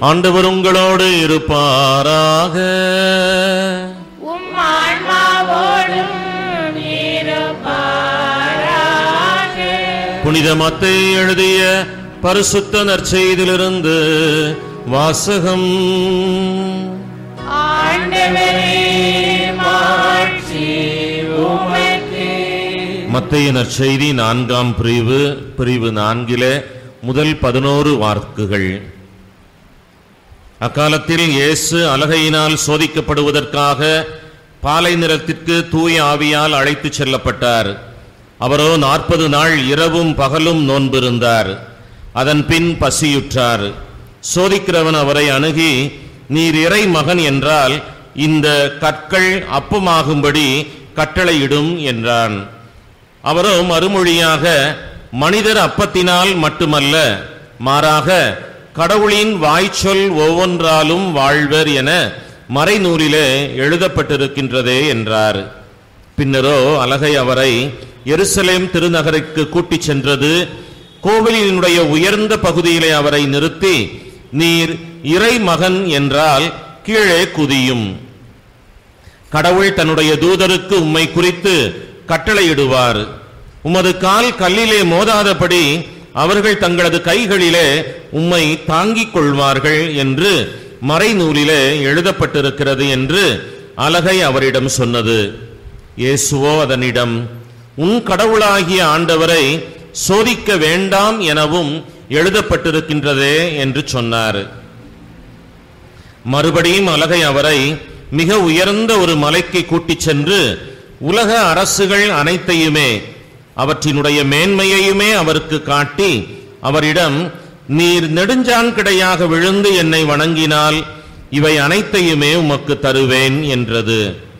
ஆண்டவர் உங்களோடு இருப்பாராக உம் ஆன்மாவோடும் இருப்பாராக. புனித மத்தேயு எழுதிய பரிசுத்த நற்செய்திலிருந்து வாசகம் ஆண்டவரே மாட்சி உமக்கே. மத்தேயு நற்செய்தி நான்காம் பிரிவு பிரிவு நான்கிலே முதல் பதினோரு வார்க்குகள் அக்காலத்தில் இயேசு அலகையினால் சோதிக்கப்படுவதற்காக பாலை நிலத்திற்கு தூய ஆவியால் அழைத்துச் செல்லப்பட்டார் அவரோ நாற்பது நாள் இரவும் பகலும் நோன்பிருந்தார் அதன் பின் பசியுற்றார் சோதிக்கிறவன் அவரை அணுகி நீர் இறை மகன் என்றால் இந்த கற்கள் அப்பமாகும்படி கட்டளையிடும் என்றான் அவரோ மறுமொழியாக மனிதர் அப்பத்தினால் மட்டுமல்ல மாறாக கடவுளின் வாய்ச்சொல் ஒவ்வொன்றாலும் வாழ்வர் என மறைநூலிலே எழுதப்பட்டிருக்கின்றதே என்றார் பின்னரோ அலகை அவரை எருசலேம் திருநகருக்கு கூட்டிச் சென்றது கோவிலினுடைய உயர்ந்த பகுதியிலே அவரை நிறுத்தி நீர் இறை மகன் என்றால் கீழே குதியும் கடவுள் தன்னுடைய தூதருக்கு உம்மை குறித்து கட்டளையிடுவார் உமது கால் கல்லிலே மோதாதபடி அவர்கள் தங்களது கைகளிலே உம்மை தாங்கிக் கொள்வார்கள் என்று மறைநூலிலே எழுதப்பட்டிருக்கிறது என்று அலகை அவரிடம் சொன்னது இயேசுவோ அதனிடம் உன் கடவுளாகிய ஆண்டவரை சோதிக்க வேண்டாம் எனவும் எழுதப்பட்டிருக்கின்றதே என்று சொன்னார் மறுபடியும் அலகை அவரை மிக உயர்ந்த ஒரு மலைக்கு கூட்டிச் சென்று உலக அரசுகள் அனைத்தையுமே அவற்றினுடைய மேன்மையையுமே அவருக்கு காட்டி அவரிடம் நீர் நெடுஞ்சான் கிடையாக விழுந்து என்னை வணங்கினால் இவை அனைத்தையுமே உமக்கு தருவேன் என்றது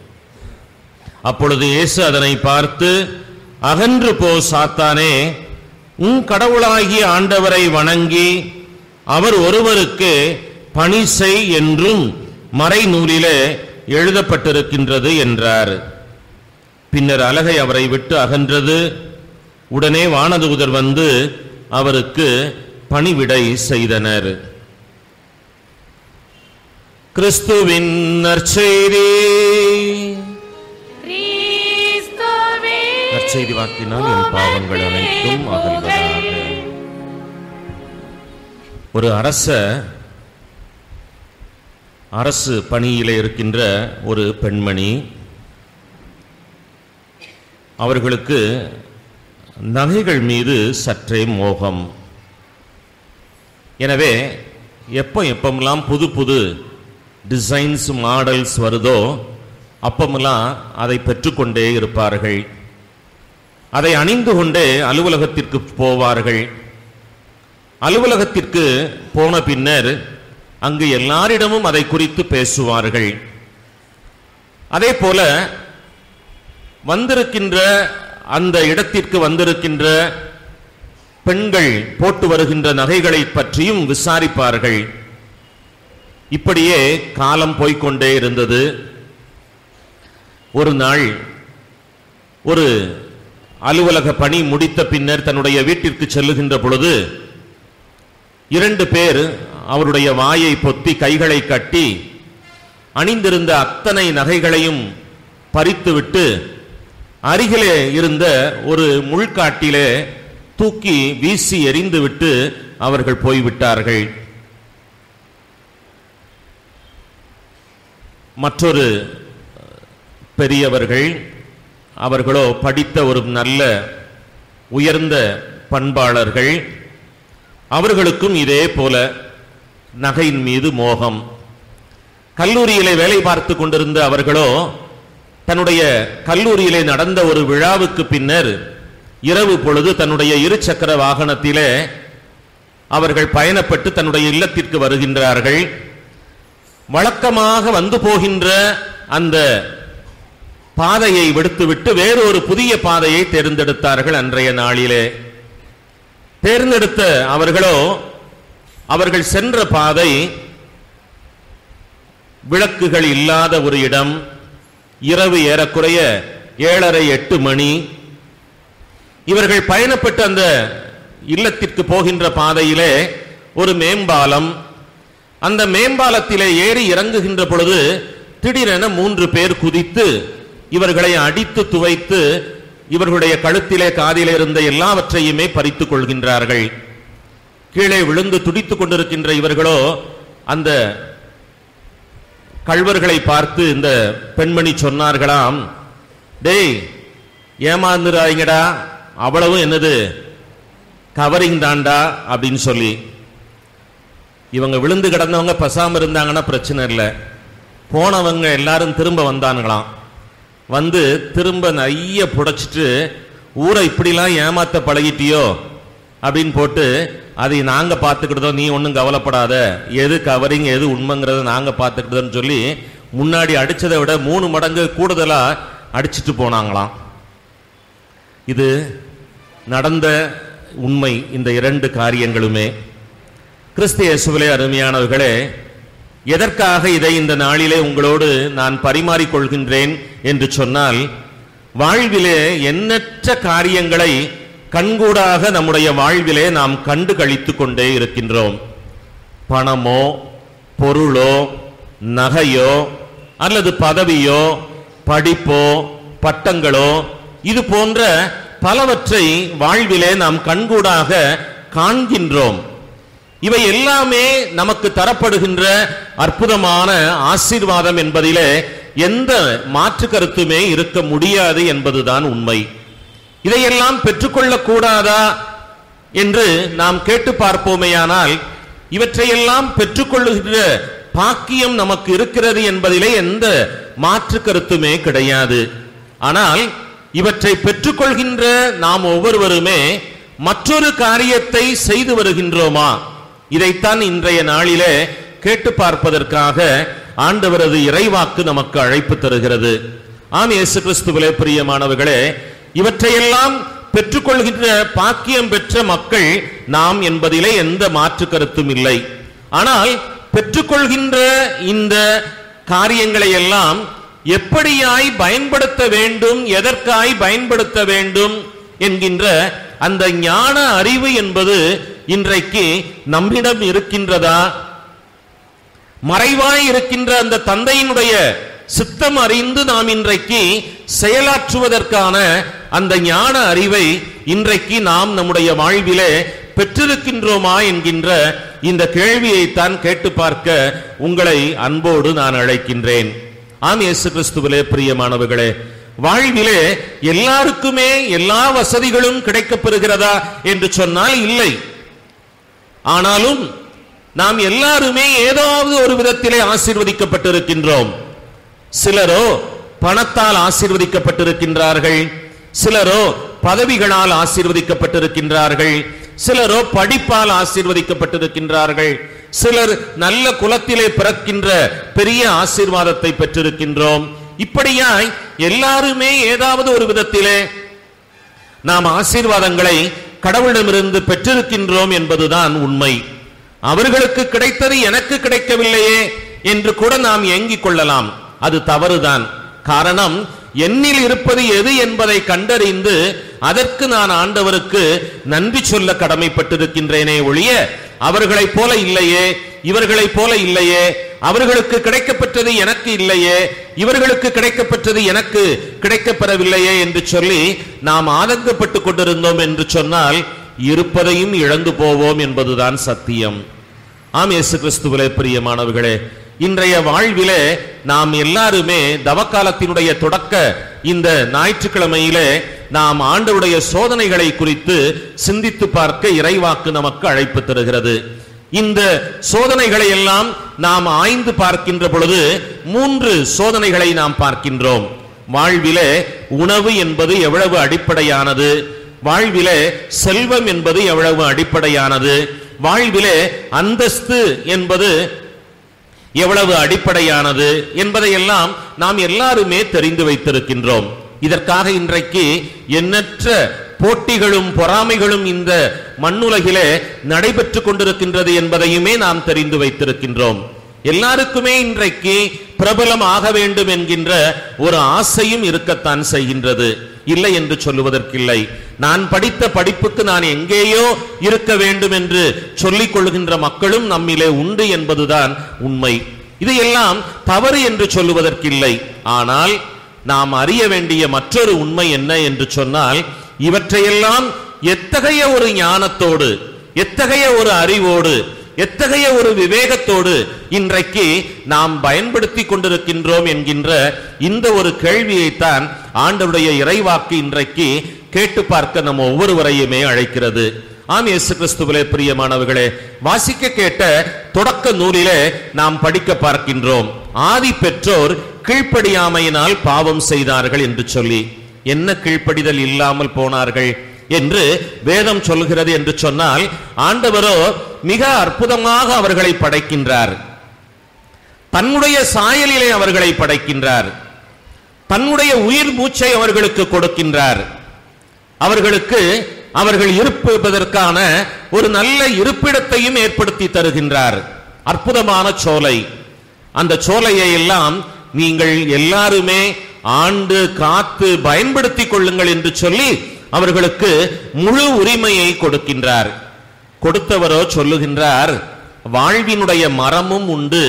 அப்பொழுது இயேசு அதனை பார்த்து அகன்று போ சாத்தானே உன் கடவுளாகிய ஆண்டவரை வணங்கி அவர் ஒருவருக்கு பணி செய் என்றும் மறைநூலிலே எழுதப்பட்டிருக்கின்றது என்றார் பின்னர் அலகை அவரை விட்டு அகன்றது உடனே வானதூதர் வந்து அவருக்கு பணிவிடை செய்தனர் கிறிஸ்துவின் நற்செய்தி கிறிஸ்துவே நற்செய்தி வாக்கினால் என் பாவங்கள் அனைத்தும் அகல்வதாக ஒரு அரச அரசு பணியிலே இருக்கின்ற ஒரு பெண்மணி அவர்களுக்கு நகைகள் மீது சற்றே மோகம் எனவே எப்போ எப்பமெல்லாம் புது புது டிசைன்ஸ் மாடல்ஸ் வருதோ அப்பமெல்லாம் அதை பெற்றுக்கொண்டே இருப்பார்கள் அதை அணிந்து கொண்டே அலுவலகத்திற்கு போவார்கள் அலுவலகத்திற்கு போன பின்னர் அங்கு எல்லாரிடமும் அதை குறித்து பேசுவார்கள் அதே போல வந்திருக்கின்ற அந்த இடத்திற்கு வந்திருக்கின்ற பெண்கள் போட்டு வருகின்ற நகைகளை பற்றியும் விசாரிப்பார்கள் இப்படியே காலம் போய்க்கொண்டே இருந்தது ஒரு நாள் ஒரு அலுவலக பணி முடித்த பின்னர் தன்னுடைய வீட்டிற்கு செல்லுகின்ற பொழுது இரண்டு பேர் அவருடைய வாயை பொத்தி கைகளை கட்டி அணிந்திருந்த அத்தனை நகைகளையும் பறித்துவிட்டு அருகிலே இருந்த ஒரு முள்காட்டிலே தூக்கி வீசி எறிந்துவிட்டு அவர்கள் போய்விட்டார்கள் மற்றொரு பெரியவர்கள் அவர்களோ படித்த ஒரு நல்ல உயர்ந்த பண்பாளர்கள் அவர்களுக்கும் இதே போல நகையின் மீது மோகம் கல்லூரியிலே வேலை பார்த்து கொண்டிருந்த அவர்களோ தன்னுடைய கல்லூரியிலே நடந்த ஒரு விழாவுக்கு பின்னர் இரவு பொழுது தன்னுடைய இருசக்கர வாகனத்திலே அவர்கள் பயணப்பட்டு தன்னுடைய இல்லத்திற்கு வருகின்றார்கள் வழக்கமாக வந்து போகின்ற அந்த பாதையை விடுத்துவிட்டு வேறொரு புதிய பாதையை தேர்ந்தெடுத்தார்கள் அன்றைய நாளிலே தேர்ந்தெடுத்த அவர்களோ அவர்கள் சென்ற பாதை விளக்குகள் இல்லாத ஒரு இடம் இரவு ஏறக்குறைய ஏழரை எட்டு மணி இவர்கள் பயணப்பட்டு அந்த இல்லத்திற்கு போகின்ற பாதையிலே ஒரு மேம்பாலம் அந்த மேம்பாலத்திலே ஏறி இறங்குகின்ற பொழுது திடீரென மூன்று பேர் குதித்து இவர்களை அடித்து துவைத்து இவர்களுடைய கழுத்திலே காதிலே இருந்த எல்லாவற்றையுமே பறித்துக் கொள்கின்றார்கள் கீழே விழுந்து துடித்துக் கொண்டிருக்கின்ற இவர்களோ அந்த கள்வர்களை பார்த்து இந்த பெண்மணி சொன்னார்களாம் டேய் ஏமாந்துறாங்கடா அவ்வளவும் என்னது கவரிங் தாண்டா அப்படின்னு சொல்லி இவங்க விழுந்து கிடந்தவங்க பசாம இருந்தாங்கன்னா பிரச்சனை இல்லை போனவங்க எல்லாரும் திரும்ப வந்தானுங்களாம் வந்து திரும்ப நைய புடைச்சிட்டு ஊரை இப்படிலாம் ஏமாத்த பழகிட்டியோ அப்படின்னு போட்டு அதை நாங்க பார்த்துக்கிட்டதோ நீ ஒன்றும் கவலைப்படாத எது கவரிங் எது உண்மைங்கிறத நாங்க பார்த்துக்கிட்டதுன்னு சொல்லி முன்னாடி அடிச்சதை விட மூணு மடங்கு கூடுதலா அடிச்சிட்டு போனாங்களாம் இது நடந்த உண்மை இந்த இரண்டு காரியங்களுமே கிறிஸ்து இயேசுவிலே அருமையானவர்களே எதற்காக இதை இந்த நாளிலே உங்களோடு நான் பரிமாறிக் கொள்கின்றேன் என்று சொன்னால் வாழ்விலே எண்ணற்ற காரியங்களை கண்கூடாக நம்முடைய வாழ்விலே நாம் கண்டு கழித்துக் கொண்டே இருக்கின்றோம் பணமோ பொருளோ நகையோ அல்லது பதவியோ படிப்போ பட்டங்களோ இது போன்ற பலவற்றை வாழ்விலே நாம் கண்கூடாக காண்கின்றோம் இவை எல்லாமே நமக்கு தரப்படுகின்ற அற்புதமான ஆசீர்வாதம் என்பதிலே எந்த மாற்று கருத்துமே இருக்க முடியாது என்பதுதான் உண்மை இதையெல்லாம் பெற்றுக்கொள்ளக் கூடாதா என்று நாம் கேட்டு பார்ப்போமேயானால் இவற்றையெல்லாம் பெற்றுக்கொள்ளுகின்ற பாக்கியம் நமக்கு இருக்கிறது என்பதிலே எந்த மாற்று கருத்துமே கிடையாது ஆனால் இவற்றை பெற்றுக்கொள்கின்ற நாம் ஒவ்வொருவருமே மற்றொரு காரியத்தை செய்து வருகின்றோமா இதைத்தான் இன்றைய நாளிலே கேட்டு பார்ப்பதற்காக ஆண்டவரது இறைவாக்கு நமக்கு அழைப்பு தருகிறது ஆம் இயேசு கிறிஸ்துவிலே பிரியமானவர்களே இவற்றையெல்லாம் பெற்றுக்கொள்கின்ற பாக்கியம் பெற்ற மக்கள் நாம் என்பதிலே எந்த மாற்று கருத்தும் இல்லை ஆனால் பெற்றுக்கொள்கின்ற இந்த காரியங்களை எல்லாம் எப்படியாய் பயன்படுத்த வேண்டும் எதற்காய் பயன்படுத்த வேண்டும் என்கின்ற அந்த ஞான அறிவு என்பது இன்றைக்கு நம்மிடம் இருக்கின்றதா மறைவாய் இருக்கின்ற அந்த தந்தையினுடைய சித்தம் அறிந்து நாம் இன்றைக்கு செயலாற்றுவதற்கான அந்த ஞான அறிவை இன்றைக்கு நாம் நம்முடைய வாழ்விலே பெற்றிருக்கின்றோமா என்கின்ற இந்த கேள்வியைத்தான் கேட்டு பார்க்க உங்களை அன்போடு நான் அழைக்கின்றேன் ஆம் இயேசு கிறிஸ்துவிலே பிரியமானவர்களே வாழ்விலே எல்லாருக்குமே எல்லா வசதிகளும் கிடைக்கப் பெறுகிறதா என்று சொன்னால் இல்லை ஆனாலும் நாம் எல்லாருமே ஏதாவது ஒரு விதத்திலே ஆசீர்வதிக்கப்பட்டிருக்கின்றோம் சிலரோ பணத்தால் ஆசீர்வதிக்கப்பட்டிருக்கின்றார்கள் சிலரோ பதவிகளால் ஆசீர்வதிக்கப்பட்டிருக்கின்றார்கள் சிலரோ படிப்பால் ஆசீர்வதிக்கப்பட்டிருக்கின்றார்கள் சிலர் நல்ல குலத்திலே பிறக்கின்ற பெரிய ஆசீர்வாதத்தை பெற்றிருக்கின்றோம் இப்படியாய் எல்லாருமே ஏதாவது ஒரு விதத்திலே நாம் ஆசீர்வாதங்களை கடவுளிடமிருந்து பெற்றிருக்கின்றோம் என்பதுதான் உண்மை அவர்களுக்கு கிடைத்தது எனக்கு கிடைக்கவில்லையே என்று கூட நாம் ஏங்கிக் கொள்ளலாம் அது தவறுதான் காரணம் என்னில் இருப்பது எது என்பதை கண்டறிந்து அதற்கு நான் ஆண்டவருக்கு நன்றி சொல்ல கடமைப்பட்டிருக்கின்றேனே ஒழிய அவர்களைப் போல இல்லையே இவர்களைப் போல இல்லையே அவர்களுக்கு கிடைக்கப்பெற்றது எனக்கு இல்லையே இவர்களுக்கு கிடைக்கப்பெற்றது எனக்கு கிடைக்கப்பெறவில்லையே என்று சொல்லி நாம் ஆதங்கப்பட்டு கொண்டிருந்தோம் என்று சொன்னால் இருப்பதையும் இழந்து போவோம் என்பதுதான் சத்தியம் ஆம் இயேசு கிறிஸ்துவிலே பிரியமானவர்களே இன்றைய வாழ்விலே நாம் எல்லாருமே தவக்காலத்தினுடைய தொடக்க இந்த ஞாயிற்றுக்கிழமையிலே நாம் ஆண்டவருடைய சோதனைகளை குறித்து சிந்தித்து பார்க்க இறைவாக்கு நமக்கு அழைப்பு தருகிறது இந்த சோதனைகளை எல்லாம் நாம் ஆய்ந்து பார்க்கின்ற பொழுது மூன்று சோதனைகளை நாம் பார்க்கின்றோம் வாழ்விலே உணவு என்பது எவ்வளவு அடிப்படையானது வாழ்விலே செல்வம் என்பது எவ்வளவு அடிப்படையானது வாழ்விலே அந்தஸ்து என்பது எவ்வளவு அடிப்படையானது என்பதையெல்லாம் நாம் எல்லாருமே தெரிந்து வைத்திருக்கின்றோம் இதற்காக இன்றைக்கு எண்ணற்ற போட்டிகளும் பொறாமைகளும் இந்த மண்ணுலகிலே நடைபெற்று கொண்டிருக்கின்றது என்பதையுமே நாம் தெரிந்து வைத்திருக்கின்றோம் எல்லாருக்குமே இன்றைக்கு பிரபலம் ஆக வேண்டும் என்கின்ற ஒரு ஆசையும் இருக்கத்தான் செய்கின்றது இல்லை என்று சொல்லுவதற்கில்லை நான் படித்த படிப்புக்கு நான் எங்கேயோ இருக்க வேண்டும் என்று சொல்லிக் கொள்கின்ற மக்களும் நம்மிலே உண்டு என்பதுதான் உண்மை இதையெல்லாம் தவறு என்று சொல்லுவதற்கில்லை ஆனால் நாம் அறிய வேண்டிய மற்றொரு உண்மை என்ன என்று சொன்னால் இவற்றையெல்லாம் எத்தகைய ஒரு ஞானத்தோடு எத்தகைய ஒரு அறிவோடு எத்தகைய ஒரு விவேகத்தோடு இன்றைக்கு நாம் பயன்படுத்தி கொண்டிருக்கின்றோம் என்கின்ற இந்த ஒரு கேள்வியைத்தான் ஆண்டவருடைய இறைவாக்கு இன்றைக்கு கேட்டு பார்க்க நம்ம ஒவ்வொருவரையுமே அழைக்கிறது ஆம் இயேசு கிறிஸ்துவிலே பிரியமானவர்களே வாசிக்க கேட்ட தொடக்க நூலிலே நாம் படிக்க பார்க்கின்றோம் ஆதி பெற்றோர் கீழ்ப்படியாமையினால் பாவம் செய்தார்கள் என்று சொல்லி என்ன கீழ்ப்படிதல் இல்லாமல் போனார்கள் என்று வேதம் சொல்கிறது என்று சொன்னால் ஆண்டவரோ மிக அற்புதமாக அவர்களை படைக்கின்றார் தன்னுடைய சாயலிலே அவர்களை படைக்கின்றார் தன்னுடைய உயிர் மூச்சை அவர்களுக்கு கொடுக்கின்றார் அவர்களுக்கு அவர்கள் இருப்பதற்கான ஒரு நல்ல இருப்பிடத்தையும் ஏற்படுத்தி தருகின்றார் அற்புதமான சோலை அந்த சோலையை எல்லாம் நீங்கள் எல்லாருமே ஆண்டு காத்து பயன்படுத்திக் கொள்ளுங்கள் என்று சொல்லி அவர்களுக்கு முழு உரிமையை கொடுக்கின்றார் கொடுத்தவரோ சொல்லுகின்றார் வாழ்வினுடைய மரமும் உண்டு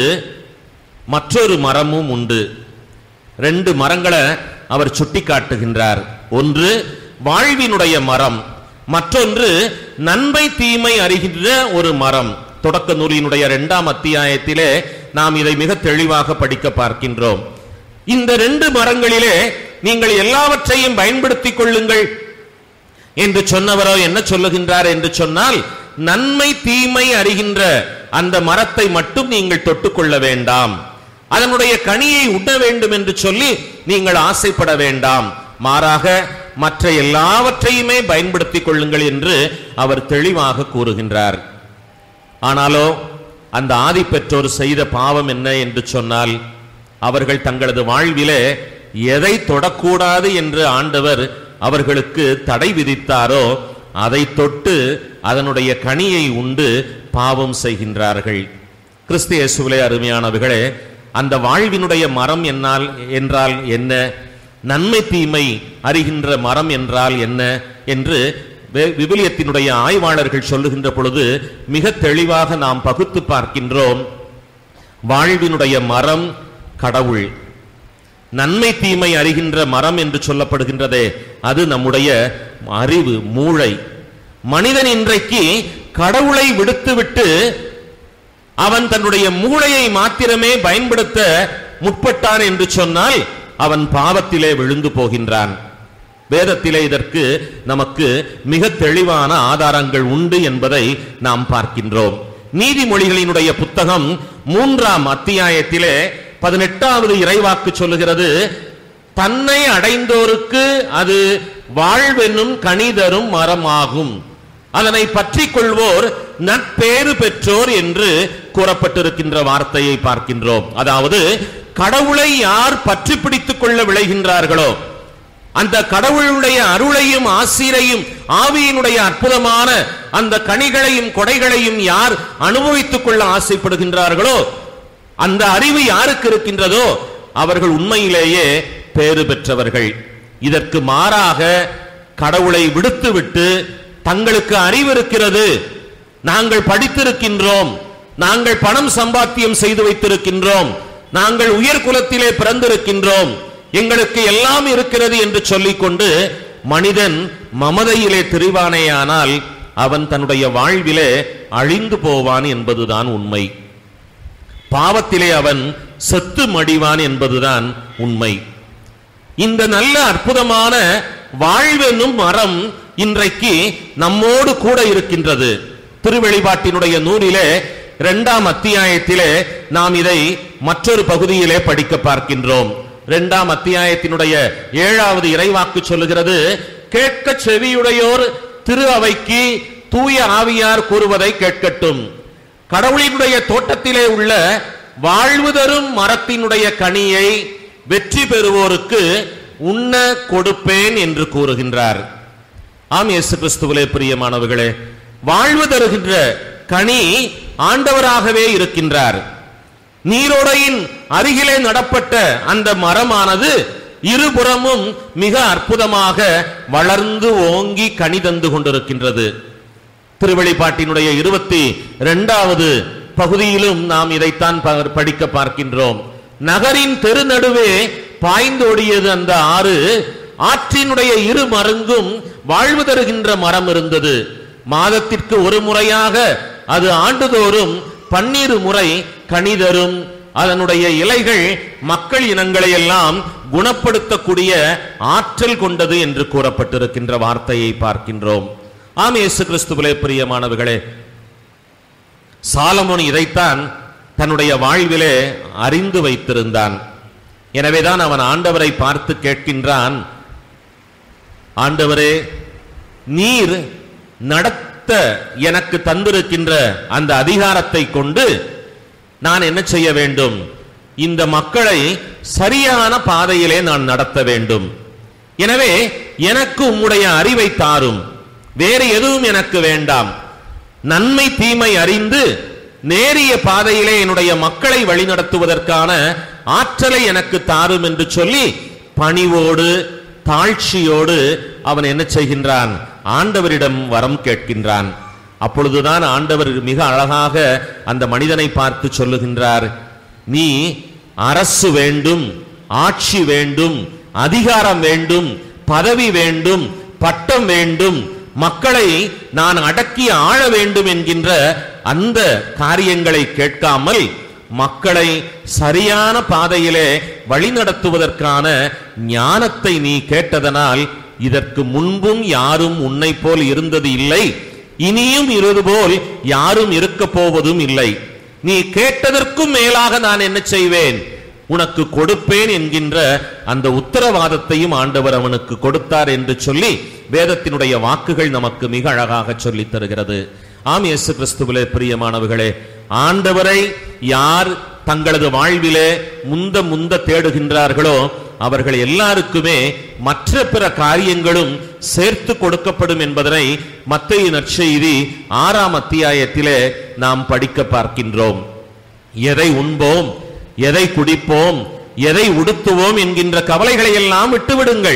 மற்றொரு மரமும் உண்டு ரெண்டு மரங்களை அவர் சுட்டி காட்டுகின்றார் ஒன்று வாழ்வினுடைய மரம் மற்றொன்று நன்மை தீமை அறிகின்ற ஒரு மரம் தொடக்க நூலினுடைய இரண்டாம் அத்தியாயத்திலே நாம் இதை மிக தெளிவாக படிக்க பார்க்கின்றோம் இந்த ரெண்டு மரங்களிலே நீங்கள் எல்லாவற்றையும் பயன்படுத்திக் கொள்ளுங்கள் என்று சொன்னவரோ என்ன சொல்லுகின்றார் என்று சொன்னால் நன்மை தீமை அறிகின்ற அந்த மரத்தை மட்டும் நீங்கள் தொட்டுக்கொள்ள வேண்டாம் அதனுடைய கனியை உண்ண வேண்டும் என்று சொல்லி நீங்கள் ஆசைப்பட வேண்டாம் மாறாக மற்ற எல்லாவற்றையுமே பயன்படுத்திக் கொள்ளுங்கள் என்று அவர் தெளிவாக கூறுகின்றார் ஆனாலோ அந்த ஆதி பெற்றோர் செய்த பாவம் என்ன என்று சொன்னால் அவர்கள் தங்களது வாழ்விலே எதை தொடக்கூடாது என்று ஆண்டவர் அவர்களுக்கு தடை விதித்தாரோ அதை தொட்டு அதனுடைய கனியை உண்டு பாவம் செய்கின்றார்கள் கிறிஸ்து இயேசுவிலே அருமையானவர்களே அந்த வாழ்வினுடைய மரம் என்னால் என்றால் என்ன நன்மை தீமை அறிகின்ற மரம் என்றால் என்ன என்று வே- விவிலியத்தினுடைய ஆய்வாளர்கள் சொல்லுகின்ற பொழுது மிக தெளிவாக நாம் பகுத்து பார்க்கின்றோம் வாழ்வினுடைய மரம் கடவுள் நன்மை தீமை அறிகின்ற மரம் என்று சொல்லப்படுகின்றதே அது நம்முடைய அறிவு மூளை மனிதன் இன்றைக்கு கடவுளை விடுத்துவிட்டு அவன் தன்னுடைய மூளையை மாத்திரமே பயன்படுத்த முற்பட்டான் என்று சொன்னால் அவன் பாவத்திலே விழுந்து போகின்றான் வேதத்திலே இதற்கு நமக்கு மிக தெளிவான ஆதாரங்கள் உண்டு என்பதை நாம் பார்க்கின்றோம் நீதிமொழிகளினுடைய புத்தகம் மூன்றாம் அத்தியாயத்திலே பதினெட்டாவது இறைவாக்கு சொல்லுகிறது தன்னை அடைந்தோருக்கு அது வாழ்வென்னும் கனிதரும் மரமாகும் அதனை பற்றிக் கொள்வோர் நட்பேறு பெற்றோர் என்று கூறப்பட்டிருக்கின்ற வார்த்தையை பார்க்கின்றோம் அதாவது கடவுளை யார் பற்றி பிடித்துக் கொள்ள விளைகின்றார்களோ அந்த கடவுளுடைய அருளையும் ஆசீரையும் ஆவியினுடைய அற்புதமான அந்த கனிகளையும் கொடைகளையும் யார் அனுபவித்துக் கொள்ள ஆசைப்படுகின்றார்களோ அந்த அறிவு யாருக்கு இருக்கின்றதோ அவர்கள் உண்மையிலேயே பேறு பெற்றவர்கள் இதற்கு மாறாக கடவுளை விடுத்துவிட்டு தங்களுக்கு அறிவு இருக்கிறது நாங்கள் படித்திருக்கின்றோம் நாங்கள் பணம் சம்பாத்தியம் செய்து வைத்திருக்கின்றோம் நாங்கள் உயர் குலத்திலே பிறந்திருக்கின்றோம் எங்களுக்கு எல்லாம் இருக்கிறது என்று சொல்லிக்கொண்டு மனிதன் மமதையிலே திரிவானேயானால் அவன் தன்னுடைய வாழ்விலே அழிந்து போவான் என்பதுதான் உண்மை பாவத்திலே அவன் செத்து மடிவான் என்பதுதான் உண்மை இந்த நல்ல அற்புதமான வாழ்வெனும் மரம் இன்றைக்கு நம்மோடு கூட இருக்கின்றது திருவெளிப்பாட்டினுடைய நூலிலே இரண்டாம் அத்தியாயத்திலே நாம் இதை மற்றொரு பகுதியிலே படிக்க பார்க்கின்றோம் இரண்டாம் அத்தியாயத்தினுடைய ஏழாவது இறைவாக்கு சொல்லுகிறது கேட்க செவியுடையோர் திரு அவைக்கு தூய ஆவியார் கூறுவதை கேட்கட்டும் கடவுளினுடைய தோட்டத்திலே உள்ள வாழ்வு தரும் மரத்தினுடைய கனியை வெற்றி பெறுவோருக்கு உண்ண கொடுப்பேன் என்று கூறுகின்றார் ஆம் இயேசு கிறிஸ்துவிலே பிரியமானவர்களே வாழ்வு தருகின்ற கனி ஆண்டவராகவே இருக்கின்றார் நீரோடையின் அருகிலே நடப்பட்ட அந்த மரமானது இருபுறமும் மிக அற்புதமாக வளர்ந்து ஓங்கி கனி தந்து கொண்டிருக்கின்றது திருவெளிப்பாட்டினுடைய இருபத்தி இரண்டாவது பகுதியிலும் நாம் இதைத்தான் ப- படிக்க பார்க்கின்றோம் நகரின் தெருநடுவே பாய்ந்தோடியது அந்த ஆறு ஆற்றினுடைய இரு மருங்கும் வாழ்வு தருகின்ற மரம் இருந்தது மாதத்திற்கு ஒரு முறையாக அது ஆண்டுதோறும் பன்னிரு முறை கனி தரும் அதனுடைய இலைகள் மக்கள் இனங்களை எல்லாம் குணப்படுத்தக்கூடிய ஆற்றல் கொண்டது என்று கூறப்பட்டிருக்கின்ற வார்த்தையை பார்க்கின்றோம் ஆம் இயேசு கிறிஸ்துவிலே பிரியமானவர்களே சாலமோன் இதைத்தான் தன்னுடைய வாழ்விலே அறிந்து வைத்திருந்தான் எனவேதான் அவன் ஆண்டவரை பார்த்து கேட்கின்றான் ஆண்டவரே நீர் நடத்த எனக்கு தந்திருக்கின்ற அந்த அதிகாரத்தை கொண்டு நான் என்ன செய்ய வேண்டும் இந்த மக்களை சரியான பாதையிலே நான் நடத்த வேண்டும் எனவே எனக்கு உம்முடைய அறிவை தாரும் வேறு எதுவும் எனக்கு வேண்டாம் நன்மை தீமை அறிந்து நேரிய பாதையிலே என்னுடைய மக்களை வழிநடத்துவதற்கான ஆற்றலை எனக்கு தாரும் என்று சொல்லி பணிவோடு தாழ்ச்சியோடு அவன் என்ன செய்கின்றான் ஆண்டவரிடம் வரம் கேட்கின்றான் அப்பொழுதுதான் ஆண்டவர் மிக அழகாக அந்த மனிதனை பார்த்து சொல்லுகின்றார் நீ அரசு வேண்டும் ஆட்சி வேண்டும் அதிகாரம் வேண்டும் பதவி வேண்டும் பட்டம் வேண்டும் மக்களை நான் அடக்கி ஆள வேண்டும் என்கின்ற அந்த காரியங்களை கேட்காமல் மக்களை சரியான பாதையிலே வழிநடத்துவதற்கான ஞானத்தை நீ கேட்டதனால் இதற்கு முன்பும் யாரும் உன்னை போல் இருந்தது இல்லை இனியும் இருது போல் யாரும் இருக்க போவதும் இல்லை நீ கேட்டதற்கும் மேலாக நான் என்ன செய்வேன் உனக்கு கொடுப்பேன் என்கின்ற அந்த உத்தரவாதத்தையும் ஆண்டவர் அவனுக்கு கொடுத்தார் என்று சொல்லி வேதத்தினுடைய வாக்குகள் நமக்கு மிக அழகாக சொல்லித் தருகிறது ஆம் இயேசு கிறிஸ்துவிலே பிரியமானவர்களே ஆண்டவரை யார் தங்களது வாழ்விலே முந்த முந்த தேடுகின்றார்களோ அவர்கள் எல்லாருக்குமே மற்ற பிற காரியங்களும் சேர்த்து கொடுக்கப்படும் என்பதனை மத்திய நற்செய்தி ஆறாம் அத்தியாயத்திலே நாம் படிக்க பார்க்கின்றோம் எதை உண்போம் எதை குடிப்போம் எதை உடுத்துவோம் என்கின்ற கவலைகளை எல்லாம் விட்டுவிடுங்கள்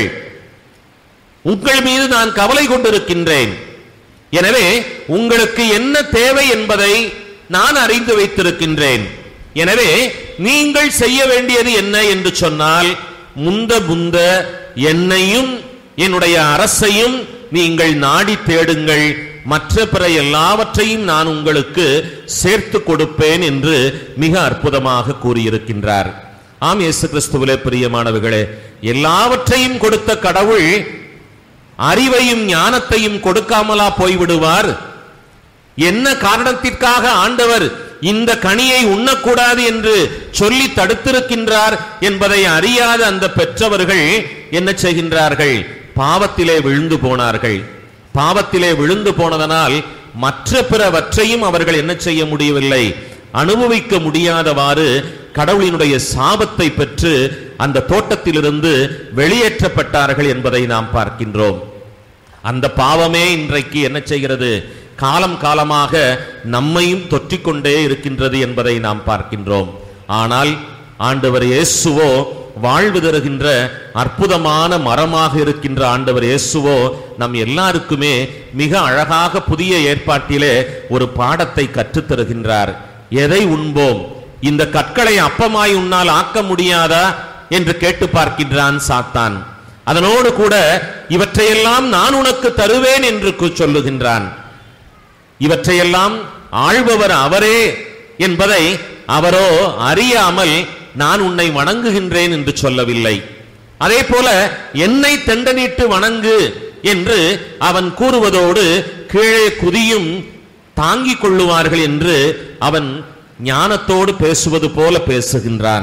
உங்கள் மீது நான் கவலை கொண்டிருக்கின்றேன் எனவே உங்களுக்கு என்ன தேவை என்பதை நான் அறிந்து வைத்திருக்கின்றேன் எனவே நீங்கள் செய்ய வேண்டியது என்ன என்று சொன்னால் முந்த முந்த என்னையும் என்னுடைய அரசையும் நீங்கள் நாடி தேடுங்கள் மற்ற பிற எல்லாவற்றையும் நான் உங்களுக்கு சேர்த்து கொடுப்பேன் என்று மிக அற்புதமாக கூறியிருக்கின்றார் ஆம் இயேசு கிறிஸ்துவிலே பிரியமானவர்களே எல்லாவற்றையும் கொடுத்த கடவுள் அறிவையும் ஞானத்தையும் கொடுக்காமலா போய்விடுவார் என்ன காரணத்திற்காக ஆண்டவர் இந்த கனியை உண்ணக்கூடாது என்று சொல்லி தடுத்திருக்கின்றார் என்பதை அறியாத அந்த பெற்றவர்கள் என்ன செய்கின்றார்கள் பாவத்திலே விழுந்து போனார்கள் பாவத்திலே விழுந்து போனதனால் மற்ற பிறவற்றையும் அவர்கள் என்ன செய்ய முடியவில்லை அனுபவிக்க முடியாதவாறு கடவுளினுடைய சாபத்தை பெற்று அந்த தோட்டத்திலிருந்து வெளியேற்றப்பட்டார்கள் என்பதை நாம் பார்க்கின்றோம் அந்த பாவமே இன்றைக்கு என்ன செய்கிறது காலம் காலமாக நம்மையும் தொற்றிக்கொண்டே இருக்கின்றது என்பதை நாம் பார்க்கின்றோம் ஆனால் ஆண்டவர் இயேசுவோ வாழ்வு தருகின்ற அற்புதமான மரமாக இருக்கின்ற ஆண்டவர் இயேசுவோ நம் எல்லாருக்குமே மிக அழகாக புதிய ஏற்பாட்டிலே ஒரு பாடத்தை கற்றுத் தருகின்றார் எதை உண்போம் இந்த கற்களை அப்பமாய் உன்னால் ஆக்க முடியாதா என்று கேட்டு பார்க்கின்றான் சாத்தான் அதனோடு கூட இவற்றையெல்லாம் நான் உனக்கு தருவேன் என்று கு- சொல்லுகின்றான் இவற்றையெல்லாம் ஆள்பவர் அவரே என்பதை அவரோ அறியாமல் நான் உன்னை வணங்குகின்றேன் என்று சொல்லவில்லை அதே போல என்னை தெண்டனிட்டு வணங்கு என்று அவன் கூறுவதோடு கீழே குதியும் தாங்கிக் கொள்ளுவார்கள் என்று அவன் ஞானத்தோடு பேசுவது போல பேசுகின்றான்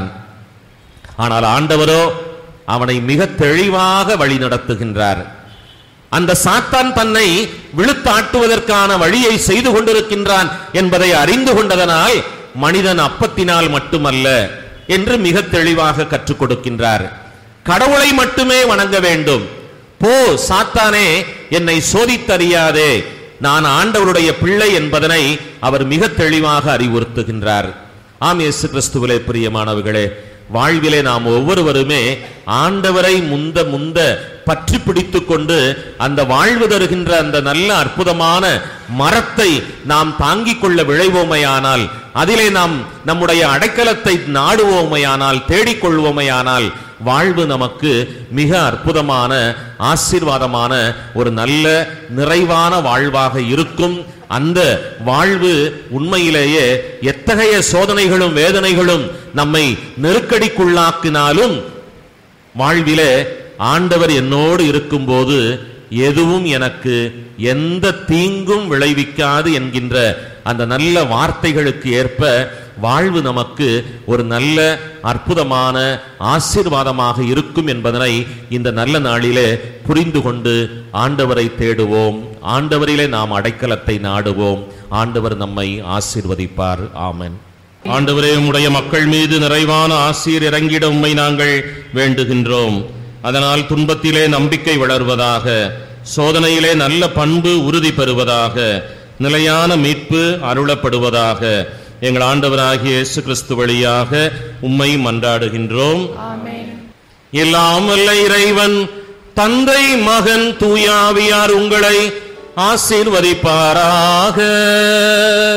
ஆனால் ஆண்டவரோ அவனை மிக தெளிவாக வழி நடத்துகின்றார் அந்த சாத்தான் தன்னை விழுத்தாட்டுவதற்கான வழியை செய்து கொண்டிருக்கின்றான் என்பதை அறிந்து கொண்டதனால் மனிதன் அப்பத்தினால் மட்டுமல்ல என்று மிக தெளிவாக கற்றுக் கொடுக்கின்றார் கடவுளை மட்டுமே வணங்க வேண்டும் போ சாத்தானே என்னை சோதித்தறியாதே நான் ஆண்டவருடைய பிள்ளை என்பதனை அவர் மிக தெளிவாக அறிவுறுத்துகின்றார் ஆம் இயேசு கிறிஸ்துவிலே பிரியமானவர்களே வாழ்விலே நாம் ஒவ்வொருவருமே ஆண்டவரை முந்த முந்த பற்றி பிடித்துக் கொண்டு அந்த வாழ்வு தருகின்ற அந்த நல்ல அற்புதமான மரத்தை நாம் தாங்கிக் கொள்ள விழைவோமையானால் அதிலே நாம் நம்முடைய அடைக்கலத்தை நாடுவோமையானால் தேடிக்கொள்வோமையானால் வாழ்வு நமக்கு மிக அற்புதமான ஆசீர்வாதமான ஒரு நல்ல நிறைவான வாழ்வாக இருக்கும் அந்த வாழ்வு உண்மையிலேயே எத்தகைய சோதனைகளும் வேதனைகளும் நம்மை நெருக்கடிக்குள்ளாக்கினாலும் வாழ்விலே ஆண்டவர் என்னோடு இருக்கும்போது எதுவும் எனக்கு எந்த தீங்கும் விளைவிக்காது என்கின்ற அந்த நல்ல வார்த்தைகளுக்கு ஏற்ப வாழ்வு நமக்கு ஒரு நல்ல அற்புதமான ஆசீர்வாதமாக இருக்கும் என்பதனை இந்த நல்ல நாளிலே புரிந்து கொண்டு ஆண்டவரை தேடுவோம் ஆண்டவரிலே நாம் அடைக்கலத்தை நாடுவோம் ஆண்டவர் நம்மை ஆசீர்வதிப்பார் ஆமென் ஆண்டவரே உம்முடைய மக்கள் மீது நிறைவான ஆசீர் இறங்கிட உம்மை நாங்கள் வேண்டுகின்றோம் அதனால் துன்பத்திலே நம்பிக்கை வளர்வதாக சோதனையிலே நல்ல பண்பு உறுதி பெறுவதாக நிலையான மீட்பு அருளப்படுவதாக எங்கள் ஆண்டவராகிய இயேசு கிறிஸ்து வழியாக உம்மை மன்றாடுகின்றோம் எல்லாம் வல்ல இறைவன் தந்தை மகன் தூயாவியார் உங்களை ஆசீர்வதிப்பாராக